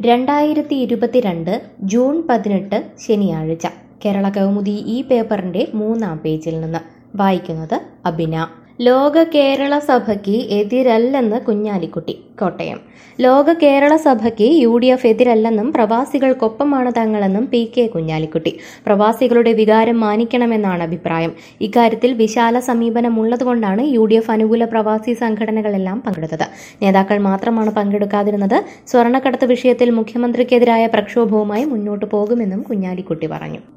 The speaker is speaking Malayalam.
രണ്ടായിരത്തി ഇരുപത്തിരണ്ട് ജൂൺ പതിനെട്ട് ശനിയാഴ്ച കേരള കൗമുദി ഈ പേപ്പറിന്റെ മൂന്നാം പേജിൽ നിന്ന് വായിക്കുന്നത് അബിന ലോക കേരള സഭയ്ക്ക് എതിരല്ലെന്ന് കുഞ്ഞാലിക്കുട്ടി കോട്ടയം ലോക കേരള സഭയ്ക്ക് യു ഡി എഫ് എതിരല്ലെന്നും പ്രവാസികൾക്കൊപ്പമാണ് തങ്ങളെന്നും പി കെ കുഞ്ഞാലിക്കുട്ടി പ്രവാസികളുടെ വികാരം മാനിക്കണമെന്നാണ് അഭിപ്രായം ഇക്കാര്യത്തിൽ വിശാല സമീപനമുള്ളതുകൊണ്ടാണ് യു ഡി എഫ് അനുകൂല പ്രവാസി സംഘടനകളെല്ലാം പങ്കെടുത്തത് നേതാക്കൾ മാത്രമാണ് പങ്കെടുക്കാതിരുന്നത് സ്വർണ്ണക്കടത്ത് വിഷയത്തിൽ മുഖ്യമന്ത്രിക്കെതിരായ പ്രക്ഷോഭവുമായി മുന്നോട്ടു പോകുമെന്നും കുഞ്ഞാലിക്കുട്ടി പറഞ്ഞു